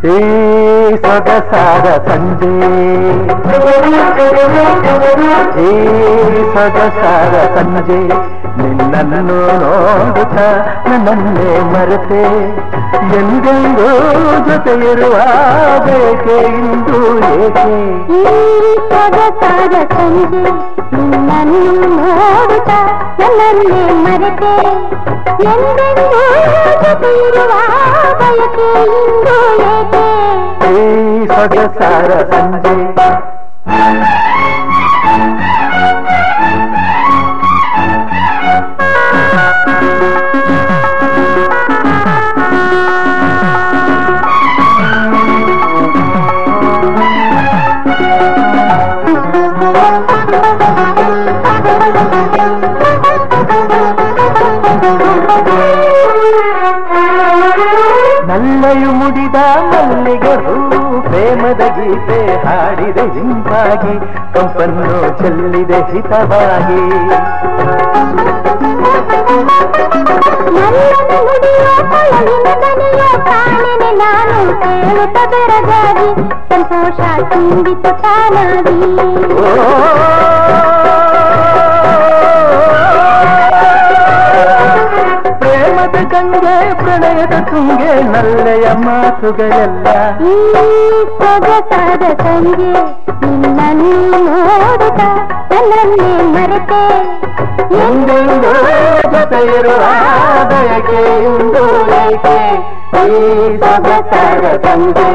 ಈ ಸೊಗಸಾದ ಸಂಜೆ ಈ ಸೊಗಸಾದ ಸಂಜೆ ನಿನ್ನನ್ನು ನೋಡುತ್ತ ನನ್ನನ್ನೇ ಮರೆತೆ ಎಂದೆಂದೂ ಜೊತೆ ಇರುವ ಬೇಕೆ ಇಂದು ಏಕೆ ಈ ಸೊಗಸಾದ ಸಂಜೆ ನಿನ್ನನ್ನು ನೋಡುತ್ತಾ ನನ್ನನ್ನೇ ಮರೆತೆ ಎಂದೆಂದೂ ಜೊತೆ ಇರುವ ಬಯಕೆ ಇಂದು ಏಕೆ ಈ ಸೊಗಸಾದ ಸಂಜೆ ನಲ್ಲೆಯು ಮುಡಿದ ಮಲ್ಲಿಗೆ ಹೂ ಪ್ರೇಮದ ಗೀತೆ ಹಾಡಿದೆ ಇಂಪಾಗಿ ಕಂಪನ್ನು ಚೆಲ್ಲಿದೆ ಹಿತವಾಗಿ ನನ್ನನ್ನು ನುಡಿಯೋ ಕೊಳಲಿನ ದನಿಯೋ ಕಾಣೆನೆ ನಾನು ಕೇಳುತ್ತ ಬೆರಗಾಗಿ ಸಂತೋಷ ತುಂಬಿತು ತಾನಾಗಿ ಪ್ರೇಮದ ಗಂಗೆ ಪ್ರಣಯದ ತುಂಗೆ ನಲ್ಲೆಯ ಮಾತುಗಳೆಲ್ಲ ಈ ಸೊಗಸಾದ ಸಂಜೆ ನಿನ್ನನ್ನು ನೋಡುತ್ತಾ ನನ್ನನ್ನೇ ಮರೆತೆ ಎಂದೆಂದೂ ಜೊತೆ ಇರುವ ಬಯಕೆ ಇಂದು ಏಕೆ ಈ ಸೊಗಸಾದ ಸಂಜೆ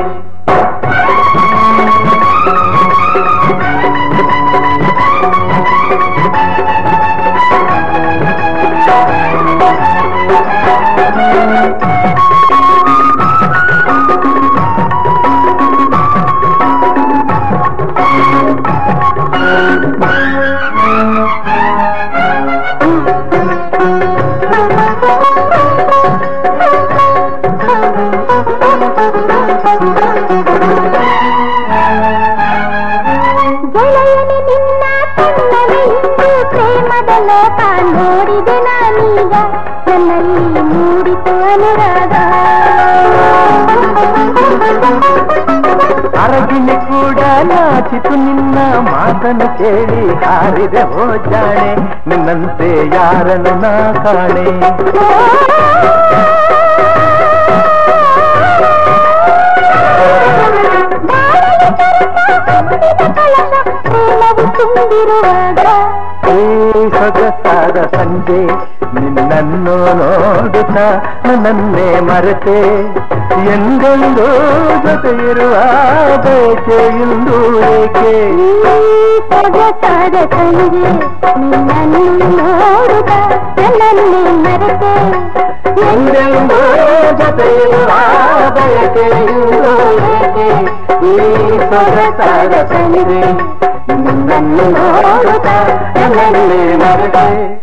ಗೆಳೆಯನೆ ನಿನ್ನ ಕಣ್ಣಲ್ಲಿ ಇಂದು ಪ್ರೇಮದ ಲೋಕ ನೋಡಿದೆ ನಾನೀಗ ನನ್ನಲ್ಲಿ ಮೂಡಿತು ಅನುರಾಗ ಅರಗಿನಿ ಕೂಡ ನಾಚಿತು ನಿನ್ನ ಮಾತನ್ನು ಕೇಳಿ ಹಾರಿದೆ ಹೋ ಜಾಣೆ ನಿನ್ನಂತೆ ಯಾರನ್ನು ನಾ ಕಾಣೆ ಪ್ರೇಮವು ತುಂಬಿರುವಾಗ ಈ ಸೊಗಸಾದ ಸಂಜೆ ನಿನ್ನನ್ನು ನೋಡುತ್ತ ನನ್ನನ್ನೇ ಮರೆತೆ ಎಂದೆಂದೂ ಜೊತೆ ಇರುವ ಬಯಕೆ ಇಂದು ಏಕೆ ಈ ಸೊಗಸಾದ ಸಂಜೆ ನಿನ್ನನ್ನು ನೋಡುತ್ತ ನನ್ನನ್ನೇ ಮರೆತೆ ಎಂದೆಂದೂ ಜೊತೆ ಇರುವ ಬಯಕೆ ಇಂದು ಏಕೆ ಈ ಸೊಗಸಾದ ಸಂಜೆ ನಿನ್ನನ್ನು ನೋಡುತ್ತ ನನ್ನನ್ನೇ ಮರೆತೆ